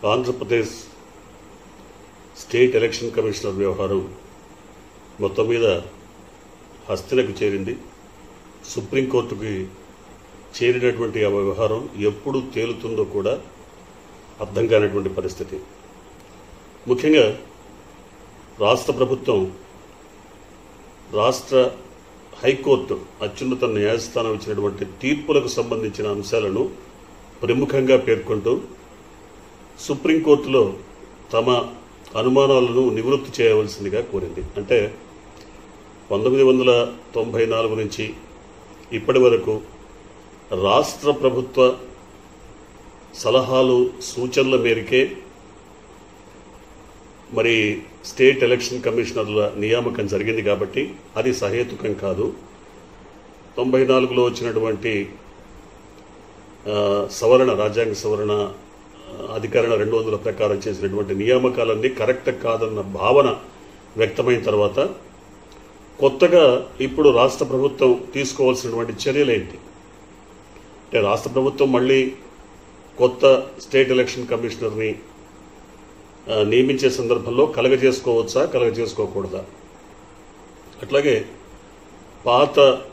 Andhra Pradesh state election commissioner వ్యవహారం మొత్తం మీద హస్తినకు చేరింది సుప్రీంకోర్టుకి చేరినటువంటి ఆ వ్యవహారం ఎప్పుడు తేలుతుందో కూడా అర్థం కానటువంటి పరిస్థితి ముఖ్యంగా రాష్ట్ర ప్రభుత్వం రాష్ట్ర హైకోర్టు అత్యున్నత న్యాయస్థానం ఇచ్చినటువంటి తీర్పులకు సంబంధించిన అంశాలను ప్రముఖంగా పేర్కొంటూ సుప్రీంకోర్టులో తమ అనుమానాలను నివృత్తి చేయవలసిందిగా కోరింది అంటే పంతొమ్మిది వందల తొంభై నాలుగు నుంచి ఇప్పటి వరకు రాష్ట్ర ప్రభుత్వ సలహాలు సూచనల మేరకే మరి స్టేట్ ఎలక్షన్ కమిషనర్ల నియామకం జరిగింది కాబట్టి అది సహేతుకం కాదు తొంభై నాలుగులో వచ్చినటువంటి ఆ, సవరణ రాజ్యాంగ సవరణ ఆ, అధికరణ రెండు వందల ప్రకారం చేసినటువంటి నియామకాలన్నీ కరెక్ట్ కాదన్న భావన వ్యక్తమైన తర్వాత కొత్తగా ఇప్పుడు రాష్ట్ర ప్రభుత్వం తీసుకోవాల్సినటువంటి చర్యలేంటి అంటే రాష్ట్ర ప్రభుత్వం మళ్ళీ కొత్త స్టేట్ ఎలక్షన్ కమిషనర్ని ఆ, నియమించే సందర్భంలో కలగజేసుకోవచ్చా కలగజేసుకోకూడదా అట్లాగే పాత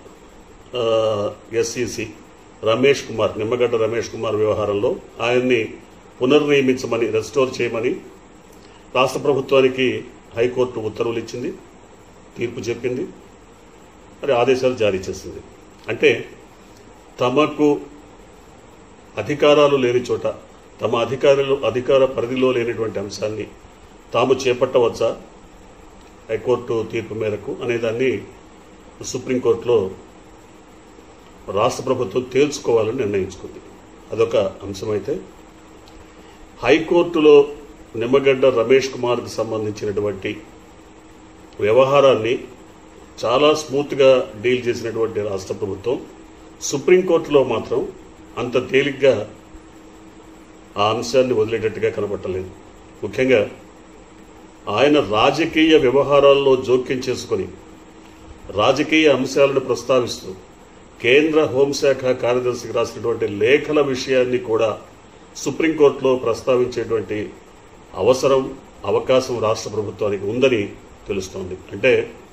ఎస్ఈసి రమేష్ కుమార్ నిమ్మగడ్డ రమేష్ కుమార్ వ్యవహారంలో ఆయన్ని పునర్నియమించమని రెస్టోర్ చేయమని రాష్ట్ర ప్రభుత్వానికి హైకోర్టు ఉత్తర్వులు ఇచ్చింది తీర్పు చెప్పింది మరి ఆదేశాలు జారీ చేసింది అంటే తమకు అధికారాలు లేని చోట తమ అధికారులు అధికార పరిధిలో లేనటువంటి అంశాన్ని తాము చేపట్టవచ్చా హైకోర్టు తీర్పు మేరకు అనేదాన్ని సుప్రీంకోర్టులో రాష్ట్ర ప్రభుత్వం తేల్చుకోవాలని నిర్ణయించుకుంది అదొక అంశమైతే హైకోర్టులో నిమ్మగడ్డ రమేష్ కుమార్కి సంబంధించినటువంటి వ్యవహారాన్ని చాలా స్మూత్గా డీల్ చేసినటువంటి రాష్ట్ర ప్రభుత్వం సుప్రీంకోర్టులో మాత్రం అంత తేలిగ్గా ఆ అంశాన్ని వదిలేటట్టుగా కనబట్టలేదు ముఖ్యంగా ఆయన రాజకీయ వ్యవహారాల్లో జోక్యం చేసుకొని రాజకీయ అంశాలను ప్రస్తావిస్తూ కేంద్ర హోంశాఖ కార్యదర్శికి రాసినటువంటి లేఖల విషయాన్ని కూడా సుప్రీంకోర్టులో ప్రస్తావించేటువంటి అవసరం అవకాశం రాష్ట్ర ప్రభుత్వానికి ఉందని తెలుస్తోంది అంటే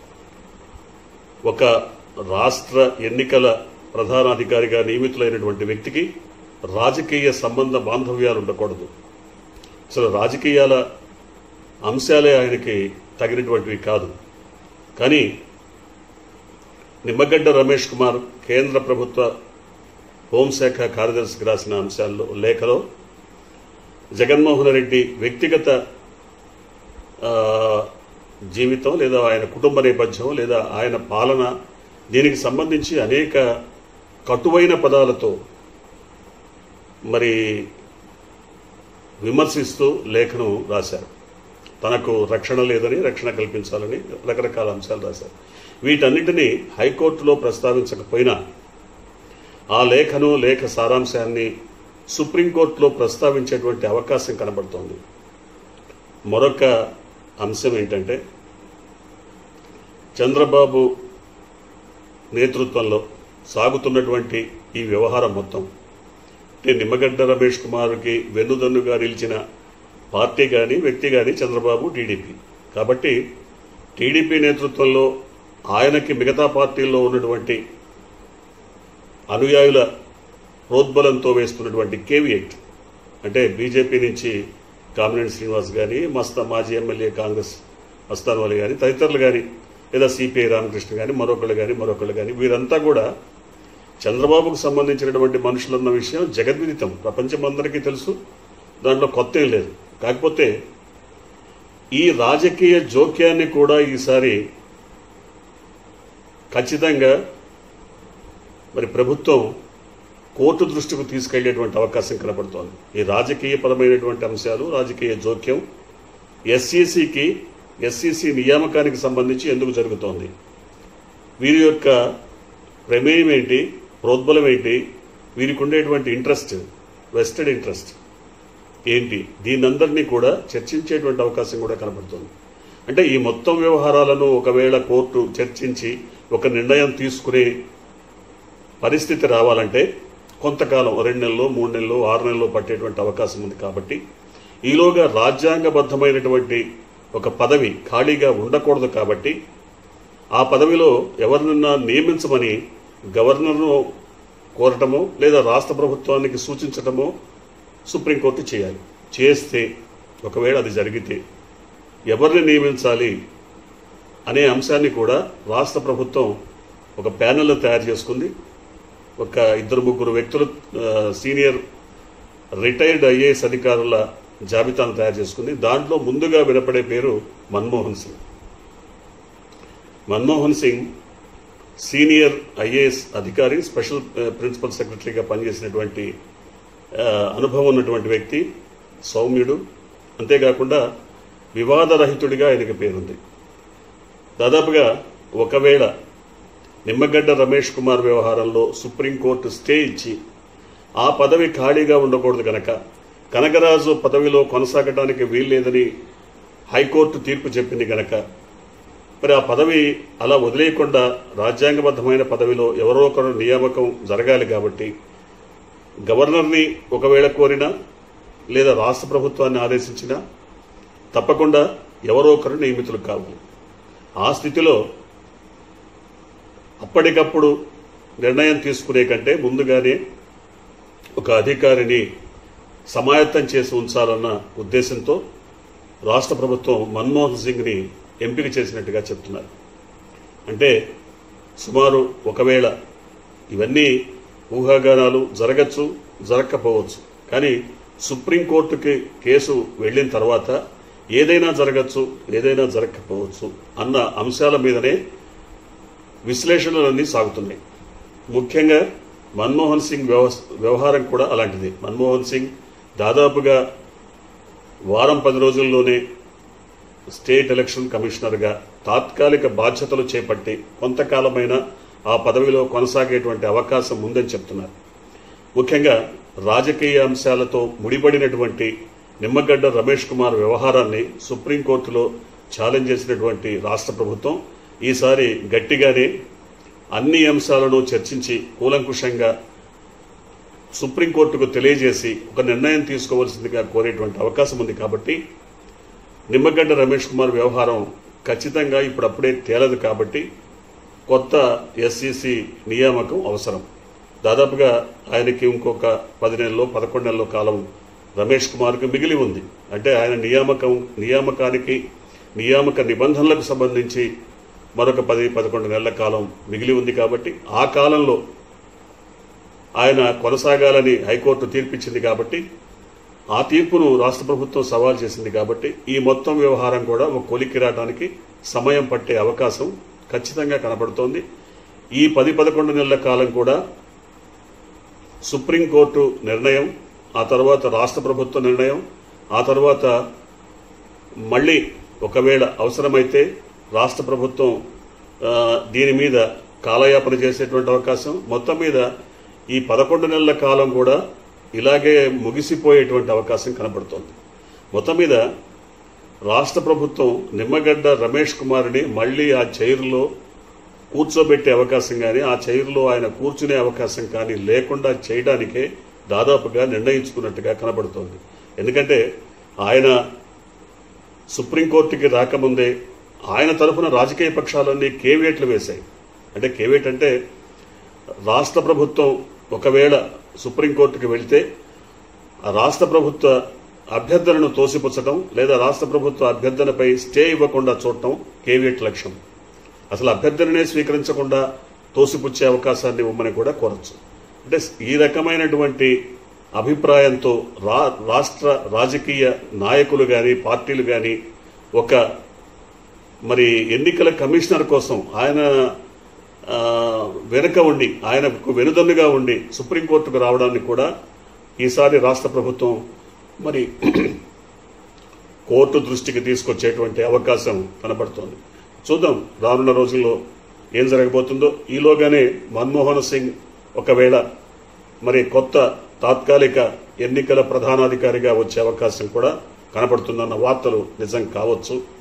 ఒక రాష్ట్ర ఎన్నికల ప్రధానాధికారిగా నియమితులైనటువంటి వ్యక్తికి రాజకీయ సంబంధ బాంధవ్యాలు ఉండకూడదు అసలు రాజకీయాల అంశాలే ఆయనకి తగినటువంటివి కాదు కానీ నిమ్మగడ్డ రమేష్ కుమార్ కేంద్ర ప్రభుత్వ హోంశాఖ కార్యదర్శికి రాసిన అంశాల్లో లేఖలో జగన్మోహన్ రెడ్డి వ్యక్తిగత ఆ, జీవితం లేదా ఆయన కుటుంబ నేపథ్యం లేదా ఆయన పాలన దీనికి సంబంధించి అనేక కటువైన పదాలతో మరి విమర్శిస్తూ లేఖను రాశారు తనకు రక్షణ లేదని రక్షణ కల్పించాలని రకరకాల అంశాలు రాశారు వీటన్నిటినీ హైకోర్టులో ప్రస్తావించకపోయినా ఆ లేఖను లేఖ సారాంశాన్ని సుప్రీంకోర్టులో ప్రస్తావించేటువంటి అవకాశం కనబడుతోంది మరొక అంశం ఏంటంటే చంద్రబాబు నేతృత్వంలో సాగుతున్నటువంటి ఈ వ్యవహారం మొత్తం అంటే నిమ్మగడ్డ రమేష్ కుమార్కి వెన్నుదన్నుగా నిలిచిన పార్టీ కానీ వ్యక్తి కానీ చంద్రబాబు టీడీపీ కాబట్టి టీడీపీ నేతృత్వంలో ఆయనకి మిగతా పార్టీల్లో ఉన్నటువంటి అనుయాయుల ప్రోద్బలంతో వేస్తున్నటువంటి కేవియట్ అంటే బీజేపీ నుంచి కామినేని శ్రీనివాస్ కానీ మస్తా మాజీ ఎమ్మెల్యే కాంగ్రెస్ మస్తాన్ వలి కానీ తదితరులు కానీ లేదా సిపిఐ రామకృష్ణ కానీ మరొకళ్ళు కానీ మరొకళ్ళు కానీ వీరంతా కూడా చంద్రబాబుకు సంబంధించినటువంటి మనుషులన్న విషయం జగద్విదితం ప్రపంచమందరికీ తెలుసు దాంట్లో కొత్త ఏం లేదు కాకపోతే ఈ రాజకీయ జోక్యాన్ని కూడా ఈసారి ఖచ్చితంగా మరి ప్రభుత్వం కోర్టు దృష్టికి తీసుకెళ్లేటువంటి అవకాశం కనబడుతోంది ఈ రాజకీయపరమైనటువంటి అంశాలు రాజకీయ జోక్యం ఎస్ఈసికి ఎస్ఈసి నియామకానికి సంబంధించి ఎందుకు జరుగుతోంది వీరి యొక్క ప్రమేయం ఏంటి ప్రోద్బలం ఏంటి వీరికి ఉండేటువంటి ఇంట్రెస్ట్ వెస్టెడ్ ఇంట్రెస్ట్ ఏంటి దీనందరినీ కూడా చర్చించేటువంటి అవకాశం కూడా కనబడుతుంది అంటే ఈ మొత్తం వ్యవహారాలను ఒకవేళ కోర్టు చర్చించి ఒక నిర్ణయం తీసుకునే పరిస్థితి రావాలంటే కొంతకాలం రెండు నెలలు మూడు నెలలు ఆరు నెలలు పట్టేటువంటి అవకాశం ఉంది కాబట్టి ఈలోగా రాజ్యాంగబద్ధమైనటువంటి ఒక పదవి ఖాళీగా ఉండకూడదు కాబట్టి ఆ పదవిలో ఎవరినన్నా నియమించమని గవర్నర్ను కోరటమో లేదా రాష్ట్ర ప్రభుత్వానికి సూచించటమో సుప్రీంకోర్టు చేయాలి చేస్తే ఒకవేళ అది జరిగితే ఎవరిని నియమించాలి అనే అంశాన్ని కూడా రాష్ట్ర ప్రభుత్వం ఒక ప్యానెల్ తయారు చేసుకుంది ఒక ఇద్దరు ముగ్గురు వ్యక్తులు ఆ, సీనియర్ రిటైర్డ్ ఐఏఎస్ అధికారుల జాబితాను తయారు చేసుకుంది దాంట్లో ముందుగా వినపడే పేరు మన్మోహన్ సింగ్ మన్మోహన్ సింగ్ సీనియర్ ఐఏఎస్ అధికారి స్పెషల్ ఆ, ప్రిన్సిపల్ సెక్రటరీగా పనిచేసినటువంటి ఆ, అనుభవం ఉన్నటువంటి వ్యక్తి సౌమ్యుడు అంతేకాకుండా వివాదరహితుడిగా ఆయనకి పేరుంది దాదాపుగా ఒకవేళ నిమ్మగడ్డ రమేష్ కుమార్ వ్యవహారంలో సుప్రీంకోర్టు స్టే ఇచ్చి ఆ పదవి ఖాళీగా ఉండకూడదు కనుక కనకరాజు పదవిలో కొనసాగడానికి వీల్లేదని హైకోర్టు తీర్పు చెప్పింది గనక మరి ఆ పదవి అలా వదిలేయకుండా రాజ్యాంగబద్ధమైన పదవిలో ఎవరో ఒకరు నియామకం జరగాలి కాబట్టి గవర్నర్ని ఒకవేళ కోరినా లేదా రాష్ట్ర ప్రభుత్వాన్ని ఆదేశించినా తప్పకుండా ఎవరో ఒకరు నియమితులు కావాలి ఆ స్థితిలో అప్పటికప్పుడు నిర్ణయం తీసుకునే కంటే ముందుగానే ఒక అధికారిని సమాయత్తం చేసి ఉంచాలన్న ఉద్దేశంతో రాష్ట్ర ప్రభుత్వం మన్మోహన్ సింగ్ని ఎంపిక చేసినట్టుగా చెప్తున్నారు అంటే సుమారు ఒకవేళ ఇవన్నీ ఊహాగానాలు జరగచ్చు జరగకపోవచ్చు కానీ సుప్రీంకోర్టుకి కేసు వెళ్ళిన తర్వాత ఏదైనా జరగచ్చు ఏదైనా జరగకపోవచ్చు అన్న అంశాల మీదనే విశ్లేషణలన్నీ సాగుతున్నాయి ముఖ్యంగా మన్మోహన్ సింగ్ వ్యవ- వ్యవహారం కూడా అలాంటిది మన్మోహన్ సింగ్ దాదాపుగా వారం పది రోజుల్లోనే స్టేట్ ఎలక్షన్ కమిషనర్గా తాత్కాలిక బాధ్యతలు చేపట్టి కొంతకాలమైన ఆ పదవిలో కొనసాగేటువంటి అవకాశం ఉందని చెప్తున్నారు ముఖ్యంగా రాజకీయ అంశాలతో ముడిపడినటువంటి నిమ్మగడ్డ రమేష్ కుమార్ వ్యవహారాన్ని సుప్రీంకోర్టులో ఛాలెంజ్ చేసినటువంటి రాష్ట్ర ప్రభుత్వం ఈసారి గట్టిగానే అన్ని అంశాలను చర్చించి కూలంకుషంగా సుప్రీంకోర్టుకు తెలియజేసి ఒక నిర్ణయం తీసుకోవాల్సిందిగా కోరేటువంటి అవకాశం ఉంది కాబట్టి నిమ్మగడ్డ రమేష్ కుమార్ వ్యవహారం ఖచ్చితంగా ఇప్పుడప్పుడే తేలదు కాబట్టి కొత్త ఎస్సీసీ నియామకం అవసరం దాదాపుగా ఆయనకి ఇంకొక పది నెలల్లో పదకొండు నెలల కాలం రమేష్ కుమార్కి మిగిలి ఉంది అంటే ఆయన నియామకం నియామకానికి నియామక నిబంధనలకు సంబంధించి మరొక పది పదకొండు నెలల కాలం మిగిలి ఉంది కాబట్టి ఆ కాలంలో ఆయన కొనసాగాలని హైకోర్టు తీర్పిచ్చింది కాబట్టి ఆ తీర్పును రాష్ట్ర ప్రభుత్వం సవాల్ చేసింది కాబట్టి ఈ మొత్తం వ్యవహారం కూడా ఒక కొలిక్కి రావడానికి సమయం పట్టే అవకాశం ఖచ్చితంగా కనబడుతోంది ఈ పది పదకొండు నెలల కాలం కూడా సుప్రీంకోర్టు నిర్ణయం ఆ తర్వాత రాష్ట్ర ప్రభుత్వ నిర్ణయం ఆ తర్వాత మళ్ళీ ఒకవేళ అవసరమైతే రాష్ట్ర ప్రభుత్వం ఆ, దీని మీద కాలయాపన చేసేటువంటి అవకాశం మొత్తం మీద ఈ పదకొండు నెలల కాలం కూడా ఇలాగే ముగిసిపోయేటువంటి అవకాశం కనబడుతోంది మొత్తం మీద రాష్ట్ర ప్రభుత్వం నిమ్మగడ్డ రమేష్ కుమార్ని మళ్ళీ ఆ చైర్లో కూర్చోబెట్టే అవకాశం కానీ ఆ చైర్లో ఆయన కూర్చునే అవకాశం కానీ లేకుండా చేయడానికే దాదాపుగా నిర్ణయించుకున్నట్టుగా కనబడుతోంది ఎందుకంటే ఆయన సుప్రీంకోర్టుకి రాకముందే ఆయన తరఫున రాజకీయ పక్షాలన్నీ కేవేట్లు వేశాయి అంటే కేవేట్ అంటే రాష్ట్ర ప్రభుత్వం ఒకవేళ సుప్రీంకోర్టుకి వెళ్తే ఆ రాష్ట్ర ప్రభుత్వ అభ్యర్థనను తోసిపుచ్చడం లేదా రాష్ట్ర ప్రభుత్వ అభ్యర్థనపై స్టే ఇవ్వకుండా చూడటం కేవేట్ లక్ష్యం అసలు అభ్యర్థననే స్వీకరించకుండా తోసిపుచ్చే అవకాశాన్ని ఇవ్వమని కూడా కోరచ్చు అంటే ఈ రకమైనటువంటి అభిప్రాయంతో రా రాష్ట్ర రాజకీయ నాయకులు కానీ పార్టీలు కానీ ఒక మరి ఎన్నికల కమిషనర్ కోసం ఆయన ఆ, వెనుక ఉండి ఆయనకు వెనుదన్నుగా ఉండి సుప్రీంకోర్టుకు రావడానికి కూడా ఈసారి రాష్ట్ర ప్రభుత్వం మరి కోర్టు దృష్టికి తీసుకొచ్చేటువంటి అవకాశం కనబడుతోంది చూద్దాం రానున్న రోజుల్లో ఏం జరగబోతుందో ఈలోగానే మన్మోహన్ సింగ్ ఒకవేళ మరి కొత్త తాత్కాలిక ఎన్నికల ప్రధానాధికారిగా వచ్చే అవకాశం కూడా కనపడుతుందన్న వార్తలు నిజం కావచ్చు